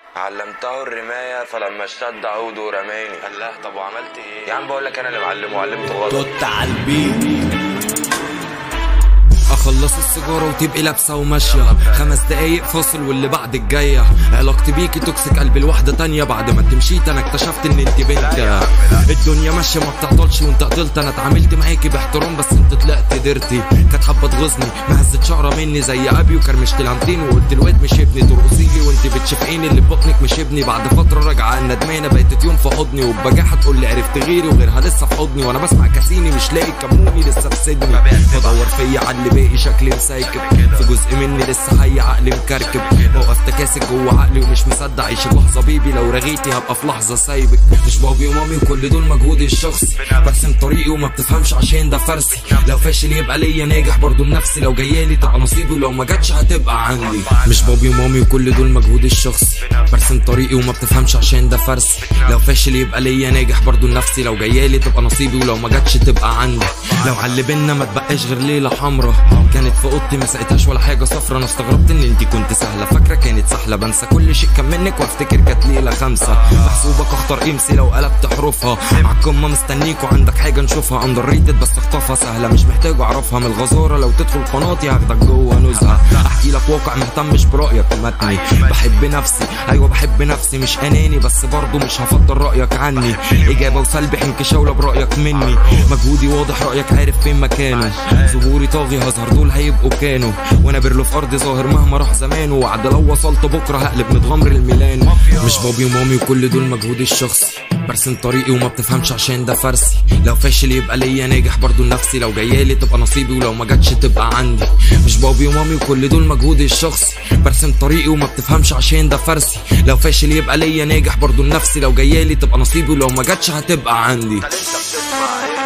علمته الرماية فلما اشتد عوده رماني الله طب وعملت ايه يا عم بقول لك انا اللي معلمه وعلمته غلط توت على البيت اخلص السيجاره وتبقي لابسه وماشيه خمس دقايق فاصل واللي بعد الجايه علاقتي بيكي توكسيك قلب الواحده تانية بعد ما انت مشيت انا اكتشفت ان انت بنت الدنيا ماشيه ما بتعطلش وانت قتلت انا اتعاملت معاكي باحترام بس انت طلعت درتي كانت حابه تغيظني مهزت شعره مني زي ابي وكرمشت العمتين وقلت الواد مش ابني ترقصي لي وانت بتشفقيني اللي في بطنك مش ابني بعد فتره راجعه ندمانه بقيت يوم في حضني وبجاحه تقول لي عرفت غيري وغيرها لسه في حضني وانا بسمع كاسيني مش لاقي كموني لسه في سجني بدور فيا على اللي باقي شكلي مسايكب في جزء مني لسه حي عقلي مكركب موقف تكاسك جوه عقلي ومش مصدق عيش لحظه بيبي لو رغيتي هبقى في لحظه سايبك مش بابي ومامي وكل دول مجهودي الشخصي برسم طريقي وما بتفهمش عشان ده فرسي لو فاشل يبقى ليا ناجح برضه لنفسي لو جايالي تبقى نصيبي ولو ما جاتش هتبقى عندي مش بابي ومامي وكل دول مجهودي الشخصي برسم طريقي وما بتفهمش عشان ده فرسي لو فاشل يبقى ليا ناجح برضه لنفسي لو جايالي تبقى نصيبي ولو ما جاتش تبقى عندي لو على اللي بينا ما تبقاش غير ليله حمرا كانت في اوضتي ما سقيتهاش ولا حاجه صفرا انا استغربت ان انتي كنت سهله فاكره كانت سهله بنسى كل شيء كان منك وافتكر كانت ليله خمسه محسوبك اختار قيمسي لو قلبت حروفها معاكم ما مستنيك وعندك حاجه نشوفها اندر ريتد بس اخطفها سهله مش محتاج اعرفها من الغزاره لو تدخل قناتي هاخدك جوه نزهه احكي لك واقع مهتمش برايك متني بحب نفسي ايوه بحب نفسي مش اناني بس برضه مش هفضل رايك عني اجابه وسلبي حنكشاوله برايك مني مجهودي واضح رايك عارف فين مكانه ظهوري طاغي هظهر دول هيبقوا كانوا وانا برلو في ارض ظاهر مهما راح زمانه وعد لو وصلت بكره هقلب متغمر الميلان مش بابي ومامي وكل دول مجهودي الشخصي برسم طريقي وما بتفهمش عشان ده فرسي لو فاشل يبقى ليا ناجح برضه لنفسي لو جايالي تبقى نصيبي ولو ما جاتش تبقى عندي مش بابي ومامي وكل دول مجهودي الشخصي برسم طريقي وما بتفهمش عشان ده فرسي لو فاشل يبقى ليا ناجح برضه لنفسي لو جايالي تبقى نصيبي ولو ما جاتش هتبقى عندي انت بتسمع ايه